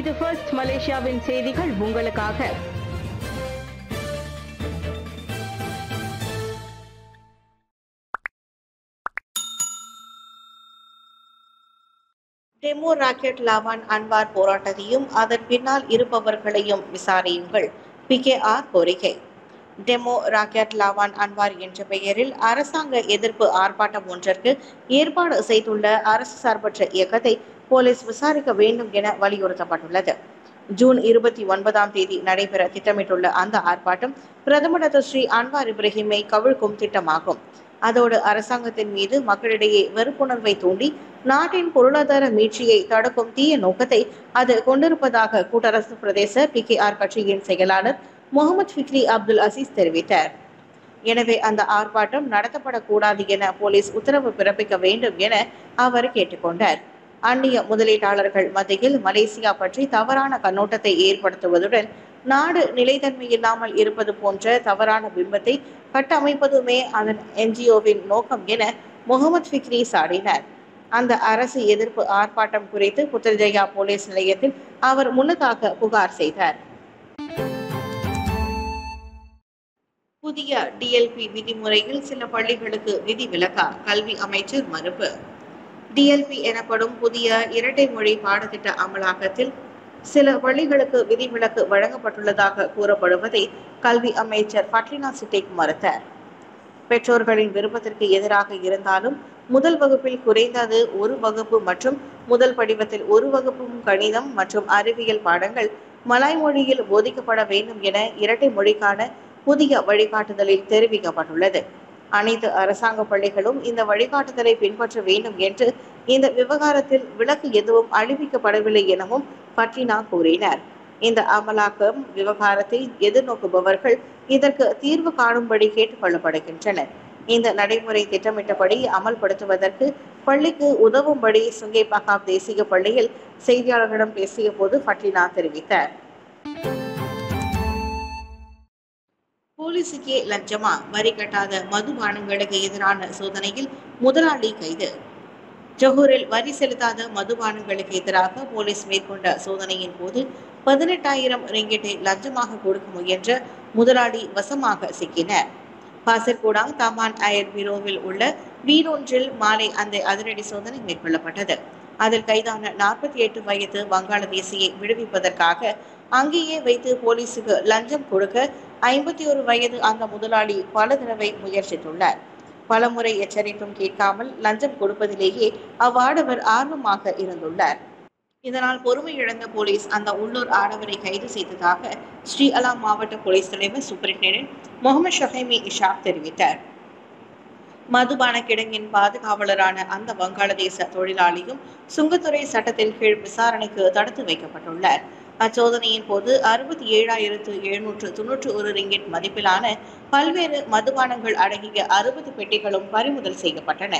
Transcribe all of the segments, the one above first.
இது ஃபர்ஸ்ட் மலேசியாவின் செய்திகள் உங்களுக்காக டெமோ ராக்கெட் லாவான் அன்வார் போராட்டத்தையும் அதன் பின்னால் இருப்பவர்களையும் விசாரியுங்கள் பிகேஆர் கோரிக்கை டெமோ ராக்கெட் லாவான் அன்வார் என்ற பெயரில் அரசாங்க எதிர்ப்பு ஆர்ப்பாட்டம் ஒன்றிற்கு ஏற்பாடு செய்துள்ள அரசு சார்பற்ற இயக்கத்தை போலீஸ் விசாரிக்க வேண்டும் என வலியுறுத்தப்பட்டுள்ளது ஜூன் இருபத்தி ஒன்பதாம் தேதி நடைபெற திட்டமிட்டுள்ள அந்த ஆர்ப்பாட்டம் பிரதமர் டாக்டர் ஸ்ரீ அன்வார் இப்ராஹிமை கவிழ்க்கும் திட்டமாகும் அதோடு அரசாங்கத்தின் மீது மக்களிடையே வெறுப்புணர்வை தூண்டி நாட்டின் பொருளாதார மீட்சியை தடுக்கும் தீய நோக்கத்தை அது கொண்டிருப்பதாக கூட்டரசு பிரதேச பிகேஆர் கட்சியின் செயலாளர் முகமது ஃபிக்ரி அப்துல் அசீஸ் தெரிவித்தார் எனவே அந்த ஆர்ப்பாட்டம் நடத்தப்படக்கூடாது என போலீஸ் உத்தரவு பிறப்பிக்க வேண்டும் என அவர் கேட்டுக்கொண்டார் அந்நிய முதலீட்டாளர்கள் மத்தியில் மலேசியா பற்றி தவறான கண்ணோட்டத்தை ஏற்படுத்துவதுடன் நாடு நிலைத்தன்மை இல்லாமல் இருப்பது போன்ற தவறான பிம்பத்தை கட்டமைப்பதுமே அதன் என்ஜிஓவின் நோக்கம் என முகமது ஃபிக்ரி சாடினார் அந்த அரசு எதிர்ப்பு ஆர்ப்பாட்டம் குறித்து புத்தர்ஜயா போலீஸ் நிலையத்தில் அவர் முன்னதாக புகார் செய்தார் புதிய டிஎல்பி விதிமுறையில் சில பள்ளிகளுக்கு விதிவிலக்கா கல்வி அமைச்சர் மறுப்பு டிஎல்பி எனப்படும் புதிய இரட்டை மொழி பாடத்திட்ட அமலாக்கத்தில் சில பள்ளிகளுக்கு விதிவிலக்கு வழங்கப்பட்டுள்ளதாக கூறப்படுவதை கல்வி அமைச்சர் ஃபட்லினா சிட்டேக் மறுத்தார் பெற்றோர்களின் விருப்பத்திற்கு எதிராக இருந்தாலும் முதல் வகுப்பில் குறைந்தது ஒரு வகுப்பு மற்றும் முதல் படிவத்தில் ஒரு வகுப்பும் கணிதம் மற்றும் அறிவியல் பாடங்கள் மலாய் மொழியில் போதிக்கப்பட வேண்டும் என இரட்டை மொழிக்கான புதிய வழிகாட்டுதலில் தெரிவிக்கப்பட்டுள்ளது அனைத்து அரசாங்க பள்ளிகளும் இந்த வழிகாட்டுதலை பின்பற்ற வேண்டும் என்று இந்த விவகாரத்தில் விலக்கு எதுவும் அளிவிக்கப்படவில்லை எனவும் பட்ரினா கூறினார் இந்த அமலாக்கம் விவகாரத்தை எதிர்நோக்குபவர்கள் இதற்கு தீர்வு காணும்படி கேட்டுக்கொள்ளப்படுகின்றனர் இந்த நடைமுறை திட்டமிட்டபடி அமல்படுத்துவதற்கு பள்ளிக்கு உதவும்படி சுங்கை பகாப் தேசிய பள்ளியில் செய்தியாளர்களிடம் பேசிய போது பட்ரினா தெரிவித்தார் போலீசுக்கே லஞ்சமா வரி கட்டாத மதுபானங்களுக்கு எதிரான சோதனையில் முதலாளி கைது ஜொஹூரில் வரி செலுத்தாத மதுபானங்களுக்கு எதிராக போலீஸ் மேற்கொண்ட சோதனையின் போது பதினெட்டாயிரம் ரிங்கெட்டை லஞ்சமாக கொடுக்க முயன்ற முதலாளி வசமாக சிக்கினர் பாசர்கூடாங் தமான் அயர் பீரோவில் உள்ள வீரொன்றில் மாலை அந்த அதிரடி சோதனை மேற்கொள்ளப்பட்டது அதில் கைதான நாற்பத்தி எட்டு வயது வங்காளதேசியை விடுவிப்பதற்காக அங்கேயே வைத்து போலீசுக்கு லஞ்சம் கொடுக்க ஐம்பத்தி ஒரு வயது அந்த முதலாளி பல தடவை முயற்சித்துள்ளார் பலமுறை எச்சரித்தும் கேட்காமல் லஞ்சம் கொடுப்பதிலேயே அவ்வாடவர் ஆர்வமாக இருந்துள்ளார் இதனால் பொறுமை இழந்த போலீஸ் அந்த உள்ளூர் ஆடவரை கைது செய்ததாக ஸ்ரீ அலா மாவட்ட போலீஸ் தலைவர் சூப்பரிண்டென்டென்ட் முகமது ஷஹைமி இஷாக் தெரிவித்தார் மதுபான கிடங்கின் பாதுகாவலரான அந்த வங்காளதேச தொழிலாளியும் சுங்கத்துறை சட்டத்தின் கீழ் விசாரணைக்கு தடுத்து வைக்கப்பட்டுள்ளார் அச்சோதனையின் போது அறுபத்தி ஏழாயிரத்து எழுநூற்று தொன்னூற்று ஒரு ரிங்கிட் மதிப்பிலான பல்வேறு மதுபானங்கள் அடங்கிய அறுபது பெட்டிகளும் பறிமுதல் செய்யப்பட்டன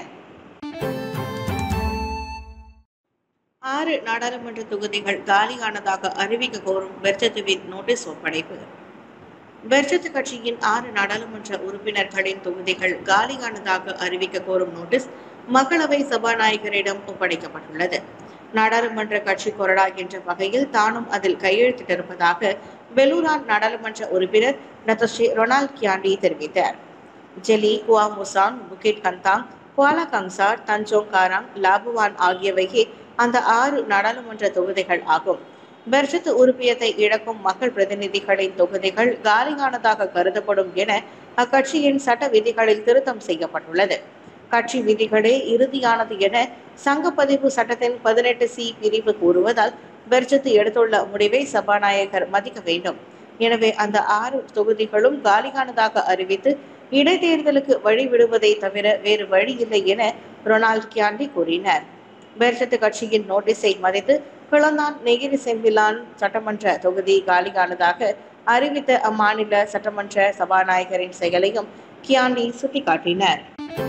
ஆறு நாடாளுமன்ற தொகுதிகள் காலியானதாக அறிவிக்க கோரும் பெர்ஜத்துவின் நோட்டீஸ் ஒப்படைப்பு பெர்ஜத் கட்சியின் ஆறு நாடாளுமன்ற உறுப்பினர்களின் தொகுதிகள் காலியானதாக அறிவிக்க கோரும் நோட்டீஸ் மக்களவை சபாநாயகரிடம் ஒப்படைக்கப்பட்டுள்ளது நாடாளுமன்ற கட்சி கொறடா என்ற வகையில் தானும் அதில் கையெழுத்திட்டிருப்பதாக பெலூரான் நாடாளுமன்ற உறுப்பினர் நத்தஸ்ரீ ரொனால்ட் கியாண்டி தெரிவித்தார் Jeli Gua Musang Bukit Gantang Kuala Kangsar Tanjong Karang Labuan ஆகியவையே அந்த ஆறு நாடாளுமன்ற தொகுதிகள் ஆகும் பெர்ஜத் உறுப்பியத்தை இழக்கும் மக்கள் பிரதிநிதிகளின் தொகுதிகள் காலியானதாக கருதப்படும் என அக்கட்சியின் சட்ட விதிகளில் திருத்தம் செய்யப்பட்டுள்ளது கட்சி விதிகளே இறுதியானது என சங்கப்பதிவு சட்டத்தின் பதினெட்டு சி பிரிவு கூறுவதால் பெர்ஜத்து எடுத்துள்ள முடிவை சபாநாயகர் மதிக்க வேண்டும் எனவே அந்த ஆறு தொகுதிகளும் காலியானதாக அறிவித்து இடைத்தேர்தலுக்கு வழிவிடுவதை தவிர வேறு வழி இல்லை என ரொனால்ட் கியாண்டி கூறினார் பெர்ஜத்து கட்சியின் நோட்டீஸை மதித்து கிளந்தான் நெகிரி செம்பிலான் சட்டமன்ற தொகுதி காலியானதாக அறிவித்த அம்மாநில சட்டமன்ற சபாநாயகரின் செயலையும் கியாண்டி சுட்டிக்காட்டினார்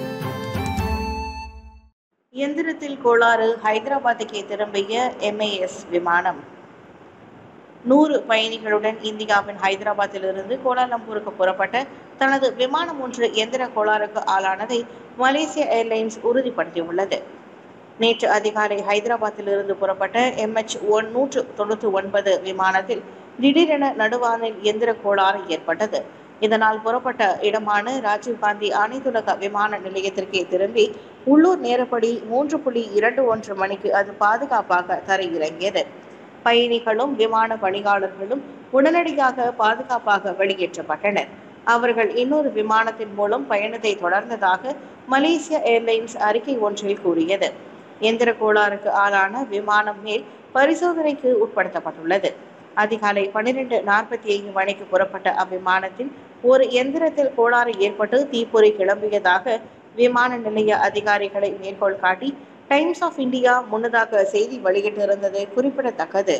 இயந்திரத்தில் கோளாறு ஹைதராபாத்துக்கே திரும்பிய எம்ஏஎஸ் விமானம் நூறு பயணிகளுடன் இந்தியாவின் ஹைதராபாத்திலிருந்து கோலாலம்பூருக்கு புறப்பட்ட தனது விமானம் ஒன்று எந்திர கோளாறுக்கு ஆளானதை மலேசிய ஏர்லைன்ஸ் உறுதிப்படுத்தியுள்ளது நேற்று அதிகாலை ஹைதராபாத்திலிருந்து புறப்பட்ட எம்ஹெச் ஒன் நூற்று தொண்ணூற்றி ஒன்பது விமானத்தில் திடீரென நடுவானில் எந்திர கோளாறு ஏற்பட்டது இதனால் புறப்பட்ட இடமான ராஜீவ்காந்தி அனைத்துலக விமான நிலையத்திற்கே திரும்பி உள்ளூர் நேரப்படி மூன்று புள்ளி இரண்டு ஒன்று மணிக்கு அது பாதுகாப்பாக தரையிறங்கியது பயணிகளும் விமான பணியாளர்களும் உடனடியாக பாதுகாப்பாக வெளியேற்றப்பட்டனர் அவர்கள் இன்னொரு விமானத்தின் மூலம் பயணத்தை தொடர்ந்ததாக மலேசிய ஏர்லைன்ஸ் அறிக்கை ஒன்றில் கூறியது எந்திர கோளாறுக்கு ஆளான விமானம் மேல் பரிசோதனைக்கு உட்படுத்தப்பட்டுள்ளது அதிகாலை பன்னிரண்டு நாற்பத்தி ஐந்து மணிக்கு புறப்பட்ட அவ்விமானத்தில் ஒரு எந்திரத்தில் கோளாறு ஏற்பட்டு தீப்பொறி கிளம்பியதாக விமான நிலைய அதிகாரிகளை மேற்கோள் காட்டி டைம்ஸ் ஆஃப் இந்தியா முன்னதாக செய்தி வெளியிட்டிருந்தது குறிப்பிடத்தக்கது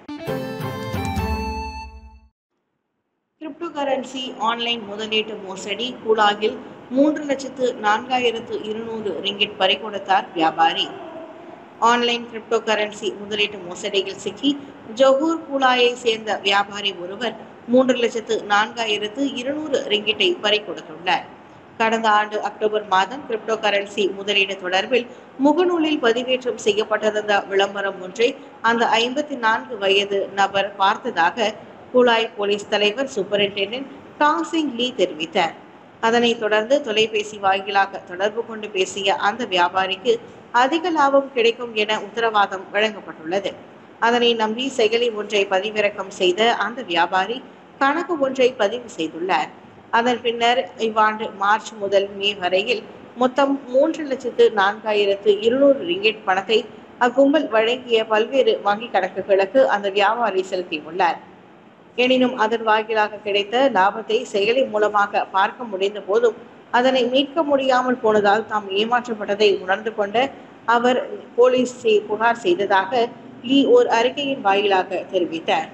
கிரிப்டோ கரன்சி ஆன்லைன் முதலீட்டு மோசடி கூலாகில் மூன்று லட்சத்து நான்காயிரத்து இருநூறு ரிங்கிட் பறிகொடுத்தார் வியாபாரி ஆன்லைன் கிரிப்டோ கரன்சி முதலீட்டு மோசடியில் சிக்கி ஜொஹூர் கூலாயை சேர்ந்த வியாபாரி ஒருவர் மூன்று லட்சத்து நான்காயிரத்து இருநூறு ரிங்கிட்டை பறிகொடுத்துள்ளார் கடந்த ஆண்டு அக்டோபர் மாதம் கிரிப்டோ கரன்சி முதலீடு தொடர்பில் முகநூலில் பதிவேற்றம் செய்யப்பட்டிருந்த விளம்பரம் ஒன்றை அந்த ஐம்பத்தி நான்கு வயது நபர் பார்த்ததாக குழாய் போலீஸ் தலைவர் சூப்பரிண்டென்டென்ட் டாங் சிங் லீ தெரிவித்தார் அதனைத் தொடர்ந்து தொலைபேசி வாயிலாக தொடர்பு கொண்டு பேசிய அந்த வியாபாரிக்கு அதிக லாபம் கிடைக்கும் என உத்தரவாதம் வழங்கப்பட்டுள்ளது அதனை நம்பி செயலி ஒன்றை பதிவிறக்கம் செய்த அந்த வியாபாரி கணக்கு ஒன்றை பதிவு செய்துள்ளார் அதன் பின்னர் இவ்வாண்டு மார்ச் முதல் மே வரையில் மொத்தம் மூன்று லட்சத்து நான்காயிரத்து இருநூறு ரிங்கெட் பணத்தை அக்கும்பல் வழங்கிய பல்வேறு வங்கி கணக்குகளுக்கு அந்த வியாபாரி செலுத்தியுள்ளார் எனினும் அதன் வாயிலாக கிடைத்த லாபத்தை செயலி மூலமாக பார்க்க முடிந்த போதும் அதனை மீட்க முடியாமல் போனதால் தாம் ஏமாற்றப்பட்டதை உணர்ந்து கொண்ட அவர் போலீஸ் புகார் செய்ததாக லீ ஓர் அறிக்கையின் வாயிலாக தெரிவித்தார்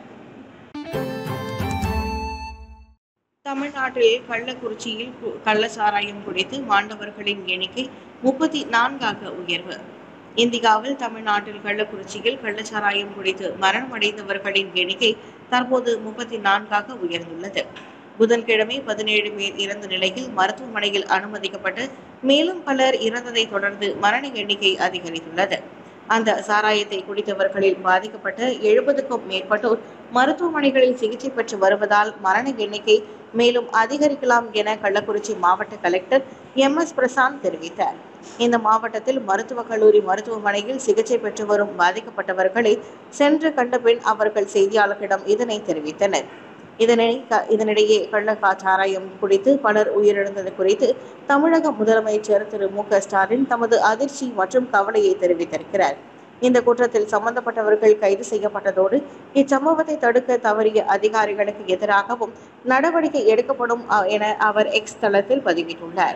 தமிழ்நாட்டில் கள்ளக்குறிச்சியில் கு- கள்ளச்சாராயம் குடித்து மாண்டவர்களின் எண்ணிக்கை முப்பத்தி நான்காக உயர்வு இந்தியாவில் தமிழ்நாட்டில் கள்ளக்குறிச்சியில் கள்ளச்சாராயம் குடித்து மரணமடைந்தவர்களின் எண்ணிக்கை தற்போது முப்பத்தி நான்காக உயர்ந்துள்ளது புதன்கிழமை பதினேழு பேர் இறந்த நிலையில் மருத்துவமனையில் அனுமதிக்கப்பட்டு மேலும் பலர் இறந்ததை தொடர்ந்து மரண எண்ணிக்கை அதிகரித்துள்ளது அந்த சாராயத்தை குடித்தவர்களில் பாதிக்கப்பட்ட எழுபதுக்கும் மேற்பட்டோர் மருத்துவமனைகளில் சிகிச்சை பெற்று வருவதால் மரண எண்ணிக்கை மேலும் அதிகரிக்கலாம் என கள்ளக்குறிச்சி மாவட்ட கலெக்டர் எம் எஸ் பிரசாந்த் தெரிவித்தார் இந்த மாவட்டத்தில் மருத்துவக் கல்லூரி மருத்துவமனையில் சிகிச்சை பெற்று வரும் பாதிக்கப்பட்டவர்களை சென்று கண்ட பின் அவர்கள் செய்தியாளர்களிடம் இதனை தெரிவித்தனர் இதனை க- இதனிடையே கள்ளக்காச்சாராயம் குடித்து பலர் உயிரிழந்தது குறித்து தமிழக முதலமைச்சர் திரு மு க ஸ்டாலின் தமது அதிர்ச்சி மற்றும் கவலையை தெரிவித்திருக்கிறார் இந்த குற்றத்தில் சம்பந்தப்பட்டவர்கள் கைது செய்யப்பட்டதோடு இச்சம்பவத்தை தடுக்க தவறிய அதிகாரிகளுக்கு எதிராகவும் நடவடிக்கை எடுக்கப்படும் அ, என அவர் எக்ஸ் தளத்தில் பதிவிட்டுள்ளார்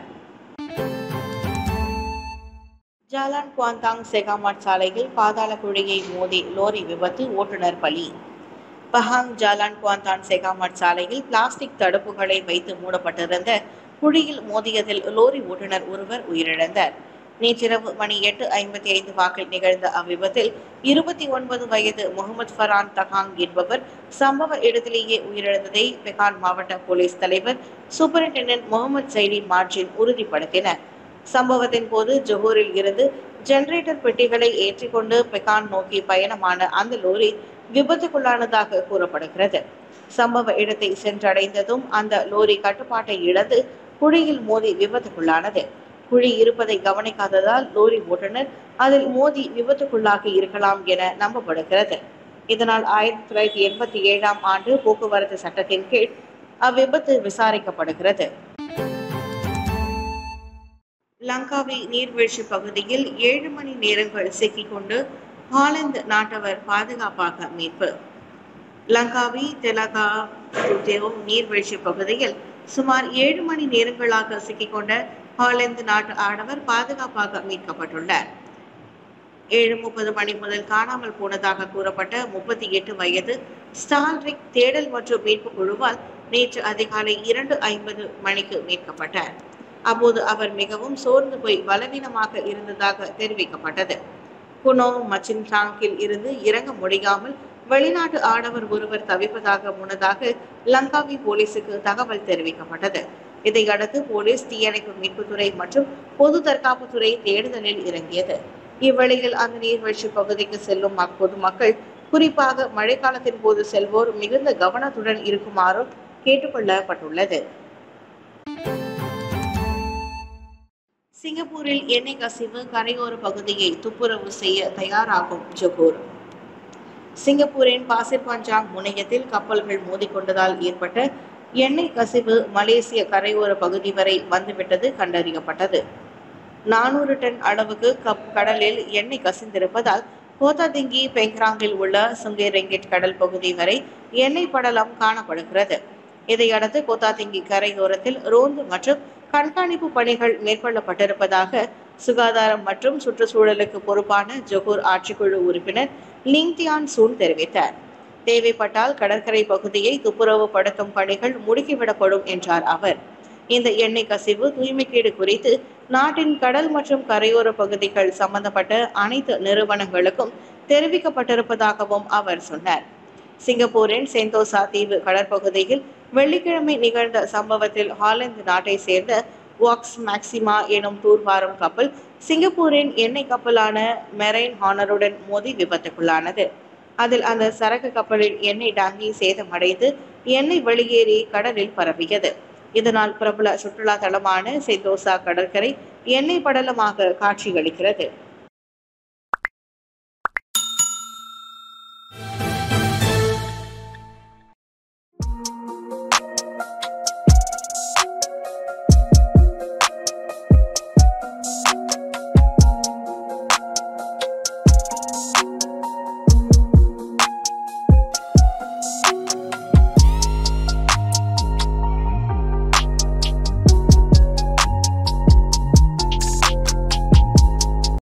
ஜாலான் குவாந்தாங் செகாமாட் சாலையில் பாதாள குழியை மோதி லோரி விபத்து ஓட்டுநர் பலி பஹாங் ஜாலான் குவாந்தான் செகாமாட் சாலையில் பிளாஸ்டிக் தடுப்புகளை வைத்து மூடப்பட்டிருந்த குழியில் மோதியதில் லோரி ஓட்டுநர் ஒருவர் உயிரிழந்தார் நேற்றிரவு மணி எட்டு ஐம்பத்தி ஐந்து வாக்கில் நிகழ்ந்த அவ்விபத்தில் இருபத்தி ஒன்பது வயது முகமது ஃபரான் தகாங் என்பவர் சம்பவ இடத்திலேயே உயிரிழந்ததை பெகான் மாவட்ட போலீஸ் தலைவர் சூப்பரிண்டென்டென்ட் முகமது சைடி மார்ஜின் உறுதிப்படுத்தினர் சம்பவத்தின் போது ஜொஹூரில் இருந்து ஜெனரேட்டர் பெட்டிகளை ஏற்றிக்கொண்டு பெகான் நோக்கி பயணமான அந்த லோரி விபத்துக்குள்ளானதாக கூறப்படுகிறது சம்பவ இடத்தை சென்றடைந்ததும் அந்த லோரி கட்டுப்பாட்டை இழந்து குழியில் மோதி விபத்துக்குள்ளானது குழி இருப்பதை கவனிக்காததால் லோரி ஓட்டுநர் அதில் மோதி விபத்துக்குள்ளாகி இருக்கலாம் என நம்பப்படுகிறது இதனால் ஆயிரத்தி தொள்ளாயிரத்தி எண்பத்தி ஏழாம் ஆண்டு போக்குவரத்து சட்டத்தின் கீழ் அவ்விபத்து விசாரிக்கப்படுகிறது லங்காவி நீர்வீழ்ச்சி பகுதியில் ஏழு மணி நேரங்கள் சிக்கிக்கொண்டு ஹாலந்து நாட்டவர் பாதுகாப்பாக மீட்பு லங்காவி தெலகா தேவ் நீர்வீழ்ச்சி பகுதியில் சுமார் ஏழு மணி நேரங்களாக சிக்கிக்கொண்ட ஹாலந்து நாட்டு ஆடவர் பாதுகாப்பாக மீட்கப்பட்டுள்ளார் ஏழு முப்பது மணி முதல் காணாமல் போனதாக கூறப்பட்ட முப்பத்தி எட்டு வயது ஸ்டால்ரிக் தேடல் மற்றும் மீட்பு குழுவால் நேற்று அதிகாலை இரண்டு ஐம்பது மணிக்கு மீட்கப்பட்டார் அப்போது அவர் மிகவும் சோர்ந்து போய் பலவீனமாக இருந்ததாக தெரிவிக்கப்பட்டது குனோ மச்சின்டாங்கில் இருந்து இறங்க முடியாமல் வெளிநாட்டு ஆடவர் ஒருவர் தவிப்பதாக முன்னதாக லங்காவி போலீசுக்கு தகவல் தெரிவிக்கப்பட்டது இதையடுத்து போலீஸ் தீயணைப்பு மீட்புத்துறை மற்றும் பொது தற்காப்புத்துறை தேடுதலில் இறங்கியது இவ்வேளையில் அந்த நீர்வீழ்ச்சி பகுதிக்கு செல்லும் மக்- பொதுமக்கள் குறிப்பாக மழைக்காலத்தின் போது செல்வோர் மிகுந்த கவனத்துடன் இருக்குமாறும் கேட்டுக்கொள்ளப்பட்டுள்ளது சிங்கப்பூரில் எண்ணெய் கசிவு கரையோர பகுதியை துப்புரவு செய்ய தயாராகும் ஜொகூர் சிங்கப்பூரின் பாசிர் பஞ்சாங் முனையத்தில் கப்பல்கள் மோதிக்கொண்டதால் ஏற்பட்ட எண்ணெய் கசிவு மலேசிய கரையோர பகுதி வரை வந்துவிட்டது கண்டறியப்பட்டது நானூறு டன் அளவுக்கு கப் கடலில் எண்ணெய் கசிந்திருப்பதால் கோத்தாதிங்கி பெங்ராங்கில் உள்ள சுங்கேரெங்கிட் கடல் பகுதி வரை எண்ணெய் படலம் காணப்படுகிறது இதையடுத்து கோத்தாதிங்கி கரையோரத்தில் ரோந்து மற்றும் கண்காணிப்பு பணிகள் மேற்கொள்ளப்பட்டிருப்பதாக சுகாதாரம் மற்றும் சுற்றுச்சூழலுக்கு பொறுப்பான ஜொகூர் ஆட்சிக்குழு உறுப்பினர் லிங் தியான் சூன் தெரிவித்தார் தேவைப்பட்டால் கடற்கரை பகுதியை துப்புரவுப்படுத்தும் பணிகள் முடுக்கிவிடப்படும் என்றார் அவர் இந்த எண்ணெய் கசிவு தூய்மைக்கேடு குறித்து நாட்டின் கடல் மற்றும் கரையோர பகுதிகள் சம்பந்தப்பட்ட அனைத்து நிறுவனங்களுக்கும் தெரிவிக்கப்பட்டிருப்பதாகவும் அவர் சொன்னார் சிங்கப்பூரின் செந்தோசா தீவு கடற்பகுதியில் வெள்ளிக்கிழமை நிகழ்ந்த சம்பவத்தில் ஹாலந்து நாட்டை சேர்ந்த வாக்ஸ் மேக்சிமா எனும் தூர்வாரும் கப்பல் சிங்கப்பூரின் எண்ணெய் கப்பலான மெரைன் ஹானருடன் மோதி விபத்துக்குள்ளானது அதில் அந்த சரக்கு கப்பலின் எண்ணெய் டாங்கி சேதமடைந்து எண்ணெய் வெளியேறி கடலில் பரவியது இதனால் பிரபல சுற்றுலா தலமான செந்தோசா கடற்கரை எண்ணெய் படலமாக காட்சியளிக்கிறது